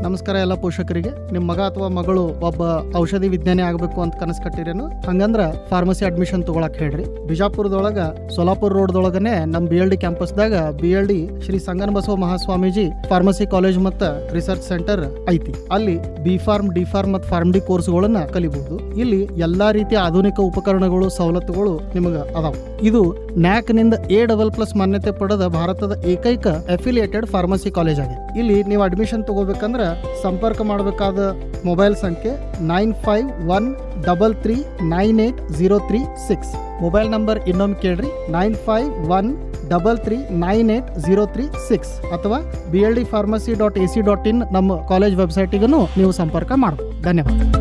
ನಮಸ್ಕಾರ ಎಲ್ಲ ಪೋಷಕರಿಗೆ ನಿಮ್ಮ ಮಗ ಅಥವಾ ಮಗಳು ಒಬ್ಬ ಔಷಧಿ ವಿಜ್ಞಾನಿ ಆಗಬೇಕು ಅಂತ ಕನಸು ಕಟ್ಟಿರೇನು ಹಂಗಂದ್ರ ಫಾರ್ಮಸಿ ಅಡ್ಮಿಷನ್ ತಗೊಳಕ್ ಹೇಳ್ರಿ ಬಿಜಾಪುರದೊಳಗ ಸೋಲಾಪುರ ರೋಡ್ದೊಳಗನೆ ನಮ್ಮ ಬಿ ಎಲ್ ಡಿ ಕ್ಯಾಂಪಸ್ದಾಗ B L D Shri Sangana Basava Mahaswamiji pharmacy college ಮತ್ತ ರಿಸರ್ಚ್ ಸೆಂಟರ್ ಐತಿ ಅಲ್ಲಿ ಬಿ ಫಾರ್ಮ್ ಡಿ ಫಾರ್ಮ್ ಮತ್ತು ಫಾರ್ಮ್ ಡಿ ಕೋರ್ಸ್ಗಳನ್ನ ಕಲಿಬಹುದು ಇಲ್ಲಿ ಎಲ್ಲಾ ರೀತಿಯ ಆಧುನಿಕ ಉಪಕರಣಗಳು ಸವಲತ್ತುಗಳು ನಿಮಗೆ ಅದಾವ ಇದು ನ್ಯಾಕ್ ನಿಂದ ಎ ಡಬಲ್ ಪ್ಲಸ್ ಮಾನ್ಯತೆ ಪಡೆದ ಭಾರತದ ಏಕೈಕ ಅಫಿಲಿಯೇಟೆಡ್ ಫಾರ್ಮಸಿ ಕಾಲೇಜ್ ಆಗಿದೆ ಇಲ್ಲಿ ನೀವು ಅಡ್ಮಿಷನ್ ತಗೋಬೇಕಂದ್ರ ಸಂಪರ್ಕ ಮಾಡಬೇಕಾದ ಮೊಬೈಲ್ ಸಂಖ್ಯೆ nine five one double three nine eight zero three six mobile number ಇನ್ನೊಮ್ಮೆ ಕೇಳ್ರಿ nine five one double three nine eight zero three six ಅಥವಾ B L D pharmacy dot A C dot in ನಮ್ಮ college ವೆಬ್ಸೈಟಿಗೂ ನೀವು ಸಂಪರ್ಕ ಮಾಡಬಹುದು ಧನ್ಯವಾದ